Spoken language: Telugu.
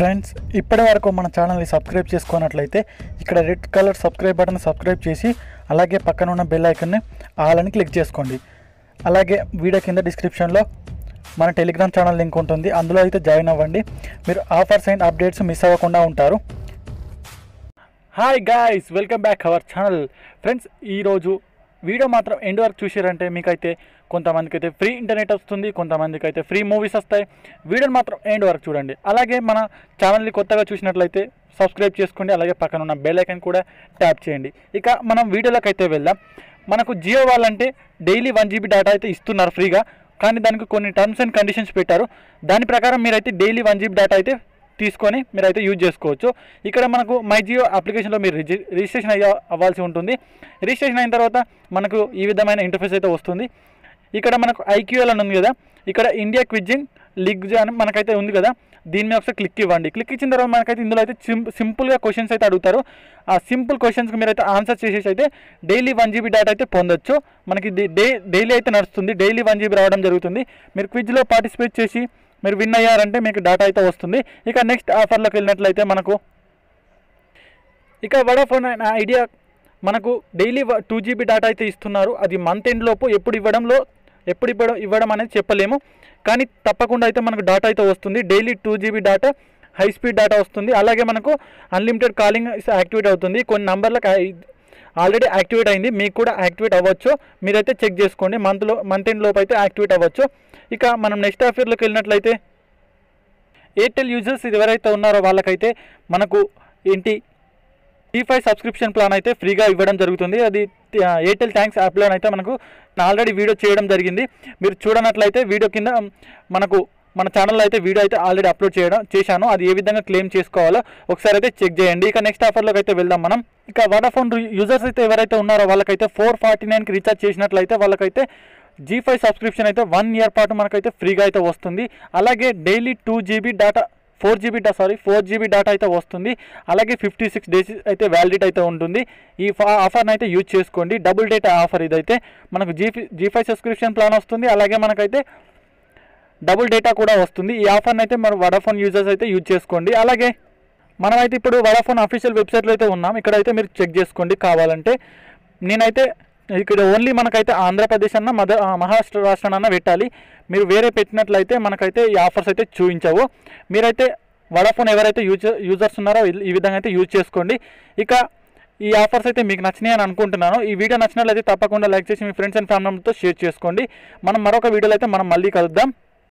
ఫ్రెండ్స్ ఇప్పటి వరకు మన ఛానల్ని సబ్స్క్రైబ్ చేసుకున్నట్లయితే ఇక్కడ red colour subscribe button subscribe చేసి అలాగే పక్కన ఉన్న బెల్ ఐకన్ని ఆల్ అని క్లిక్ చేసుకోండి అలాగే వీడియో కింద డిస్క్రిప్షన్లో మన టెలిగ్రామ్ ఛానల్ లింక్ ఉంటుంది అందులో అయితే జాయిన్ అవ్వండి మీరు ఆఫర్స్ అండ్ అప్డేట్స్ మిస్ అవ్వకుండా ఉంటారు hi guys welcome back our channel friends ఈరోజు వీడియో మాత్రం ఎండ్ వరకు చూసారంటే మీకైతే కొంతమందికి అయితే ఫ్రీ ఇంటర్నెట్ వస్తుంది కొంతమందికి అయితే ఫ్రీ మూవీస్ వస్తాయి వీడియోని మాత్రం ఎండ్ వరకు చూడండి అలాగే మన ఛానల్ని కొత్తగా చూసినట్లయితే సబ్స్క్రైబ్ చేసుకోండి అలాగే పక్కన ఉన్న బెల్ ఐకన్ కూడా ట్యాప్ చేయండి ఇక మనం వీడియోలోకి అయితే వెళ్దాం మనకు జియో వాళ్ళంటే డైలీ వన్ జీబీ డేటా అయితే ఇస్తున్నారు ఫ్రీగా కానీ దానికి కొన్ని టర్మ్స్ అండ్ కండిషన్స్ పెట్టారు దాని ప్రకారం మీరైతే డైలీ వన్ జీబీ డేటా అయితే తీసుకొని మీరైతే యూజ్ చేసుకోవచ్చు ఇక్కడ మనకు మై జియో అప్లికేషన్లో మీరు రిజి రిజిస్ట్రేషన్ అయ్యా అవ్వాల్సి ఉంటుంది రిజిస్ట్రేషన్ అయిన తర్వాత మనకు ఈ విధమైన ఇంటర్ఫేస్ అయితే వస్తుంది ఇక్కడ మనకు ఐక్యూఎల్ అని ఉంది కదా ఇక్కడ ఇండియా క్విజింగ్ లిగ్ అని మనకైతే ఉంది కదా దీని మీద ఒకసారి క్లిక్ ఇవ్వండి క్లిక్ ఇచ్చిన తర్వాత మనకైతే ఇందులో అయితే సిం సింపుల్గా క్వశ్చన్స్ అయితే అడుగుతారు ఆ సింపుల్ క్వశ్చన్స్కి మీరైతే ఆన్సర్ చేసేసి అయితే డైలీ వన్ జీబీ డేటా అయితే పొందొచ్చు మనకి డే డైలీ అయితే నడుస్తుంది డైలీ వన్ జీబీ రావడం జరుగుతుంది మీరు క్విజ్లో పార్టిసిపేట్ చేసి మీరు విన్ అయ్యారంటే మీకు డేటా అయితే వస్తుంది ఇక నెక్స్ట్ ఆఫర్లోకి వెళ్ళినట్లయితే మనకు ఇక వడాఫోన్ అండ్ ఐడియా మనకు డైలీ టూ జీబీ డేటా అయితే ఇస్తున్నారు అది మంత్ ఎండ్ లోపు ఎప్పుడు ఇవ్వడంలో ఎప్పుడు ఇవ్వడం ఇవ్వడం అనేది చెప్పలేము కానీ తప్పకుండా అయితే మనకు డేటా అయితే వస్తుంది daily two GB data high speed data వస్తుంది అలాగే మనకు అన్లిమిటెడ్ కాలింగ్ యాక్టివేట్ అవుతుంది కొన్ని నంబర్లకు ఆల్రెడీ యాక్టివేట్ అయింది మీకు కూడా యాక్టివేట్ అవ్వచ్చు మీరైతే చెక్ చేసుకోండి మంత్లో మంత్ ఎండ్ లోపు అయితే యాక్టివేట్ అవ్వచ్చు ఇక మనం నెక్స్ట్ ఆఫర్లోకి వెళ్ళినట్లయితే ఎయిర్టెల్ యూజర్స్ ఎవరైతే ఉన్నారో వాళ్ళకైతే మనకు ఏంటి టీ ఫైవ్ సబ్స్క్రిప్షన్ ప్లాన్ అయితే ఫ్రీగా ఇవ్వడం జరుగుతుంది అది ఆ, ఎయిర్టెల్ థ్యాంక్స్ యాప్లో అయితే మనకు ఆల్రెడీ వీడియో చేయడం జరిగింది మీరు చూడనట్లయితే వీడియో కింద మనకు మన ఛానల్లో అయితే వీడియో అయితే ఆల్రెడీ అప్లోడ్ చేయడం చేశాను అది ఏ విధంగా క్లెయిమ్ చేసుకోవాలో ఒకసారి అయితే చెక్ చేయండి ఇక నెక్స్ట్ ఆఫర్లోకి అయితే వెళ్దాం మనం ఇక వడాఫోన్ యూజర్స్ అయితే ఎవరైతే ఉన్నారో వాళ్ళకైతే ఫోర్ ఫార్టీ నైన్కి రీఛార్జ్ చేసినట్లయితే వాళ్ళకైతే జీ ఫైవ్ సబ్స్క్రిప్షన్ అయితే వన్ ఇయర్ పాటు మనకైతే ఫ్రీగా అయితే వస్తుంది అలాగే daily two GB data four GB డా సారీ ఫోర్ జీబీ డేటా అయితే వస్తుంది అలాగే ఫిఫ్టీ సిక్స్ డేస్ అయితే వ్యాలిడిటీ అయితే ఉంటుంది ఈ ఫా- ఆఫర్ని అయితే యూజ్ చేసుకోండి డబుల్ డేటా ఆఫర్ ఇదైతే మనకు Zee Zee five subscription plan వస్తుంది అలాగే మనకైతే డబుల్ డేటా కూడా వస్తుంది ఈ ఆఫర్ని అయితే మన వడాఫోన్ యూజర్స్ అయితే యూజ్ చేసుకోండి అలాగే మనమైతే ఇప్పుడు వడాఫోన్ అఫీషియల్ వెబ్సైట్లో అయితే ఉన్నాం ఇక్కడైతే మీరు చెక్ చేసుకోండి కావాలంటే నేనైతే ఇక్కడ ఓన్లీ మనకైతే ఆంధ్రప్రదేశ్ అన్న మద ఆ, మహారాష్ట్ర రాష్ట్రం అన్న పెట్టాలి మీరు వేరే పెట్టినట్లయితే మనకైతే ఈ ఆఫర్స్ అయితే చూపించవు మీరైతే వడాఫోన్ ఎవరైతే యూజ్ యూజర్స్ ఉన్నారో ఈ- ఈ విధంగా అయితే యూజ్ చేసుకోండి ఇక ఈ ఆఫర్స్ అయితే మీకు నచ్చినాయి అని అనుకుంటున్నాను ఈ వీడియో నచ్చినట్లయితే తప్పకుండా లైక్ చేసి మీ ఫ్రెండ్స్ అండ్ ఫ్యామిలీతో షేర్ చేసుకోండి మనం మరొక వీడియోలో అయితే మనం మళ్ళీ కలుద్దాం